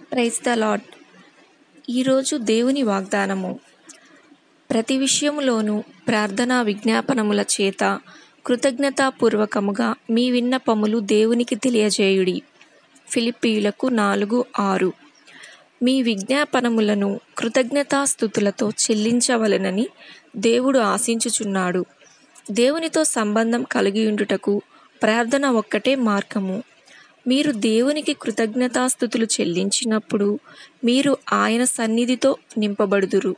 praise the lord ఈరోజు దేవుని వాగ్దానము ప్రతి విషయములోనూ ప్రార్థనా విజ్ఞాపనముల చేత కృతజ్ఞతాపూర్వకముగా మీ విన్నపములు దేవునికి తెలియజేయుడి ఫిలిప్పీయులకు నాలుగు ఆరు మీ విజ్ఞాపనములను కృతజ్ఞతాస్థుతులతో చెల్లించవలెనని దేవుడు ఆశించుచున్నాడు దేవునితో సంబంధం కలిగియుండుటకు ప్రార్థన ఒక్కటే మార్గము మీరు దేవునికి కృతజ్ఞతాస్థుతులు చెల్లించినప్పుడు మీరు ఆయన సన్నిధితో నింపబడుదురు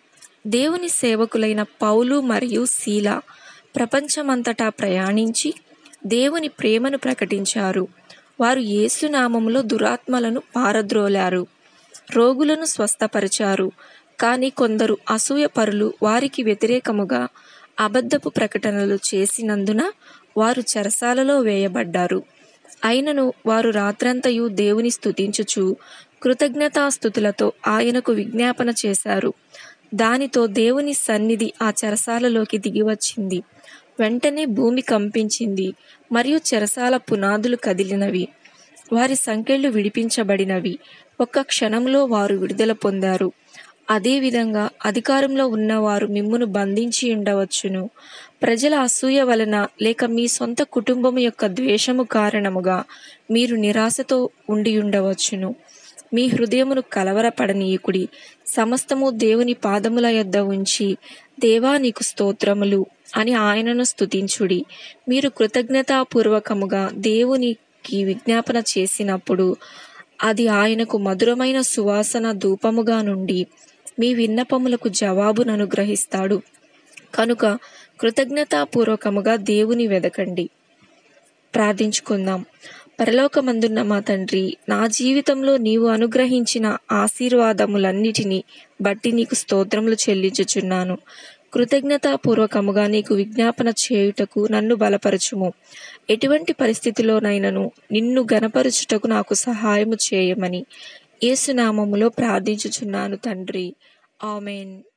దేవుని సేవకులైన పౌలు మరియు శీల ప్రపంచమంతటా ప్రయాణించి దేవుని ప్రేమను ప్రకటించారు వారు యేసునామములో దురాత్మలను పారద్రోలారు రోగులను స్వస్థపరిచారు కానీ కొందరు అసూయపరులు వారికి వ్యతిరేకముగా అబద్ధపు ప్రకటనలు చేసినందున వారు చెరసాలలో వేయబడ్డారు అయినను వారు రాత్రంతయు దేవుని స్తుతించుచు కృతజ్ఞతాస్థుతులతో ఆయనకు విజ్ఞాపన చేశారు దానితో దేవుని సన్నిధి ఆ చెరసాలలోకి దిగివచ్చింది వెంటనే భూమి కంపించింది మరియు చెరసాల పునాదులు కదిలినవి వారి సంకెళ్ళు విడిపించబడినవి ఒక్క క్షణంలో వారు విడుదల పొందారు అదేవిధంగా అధికారంలో ఉన్నవారు మిమ్మును బంధించి ఉండవచ్చును ప్రజల అసూయ వలన లేక మీ సొంత కుటుంబం యొక్క ద్వేషము కారణముగా మీరు నిరాశతో ఉండి ఉండవచ్చును మీ హృదయమును కలవరపడనీయకుడి సమస్తము దేవుని పాదముల యొద్ద ఉంచి దేవా నీకు స్తోత్రములు అని ఆయనను స్తుతించుడి మీరు కృతజ్ఞతాపూర్వకముగా దేవునికి విజ్ఞాపన చేసినప్పుడు అది ఆయనకు మధురమైన సువాసన ధూపముగా నుండి మీ విన్నపములకు జవాబును అనుగ్రహిస్తాడు కనుక కృతజ్ఞతాపూర్వకముగా దేవుని వెదకండి ప్రార్థించుకుందాం పరలోకమందున్న మా తండ్రి నా జీవితంలో నీవు అనుగ్రహించిన ఆశీర్వాదములన్నిటినీ బట్టి నీకు స్తోత్రములు చెల్లించుచున్నాను కృతజ్ఞతాపూర్వకముగా నీకు విజ్ఞాపన చేయుటకు నన్ను బలపరచుము ఎటువంటి పరిస్థితిలోనైనను నిన్ను గనపరుచుటకు నాకు సహాయము చేయమని యేసునామములో ప్రార్థించుచున్నాను తండ్రి ఆమెన్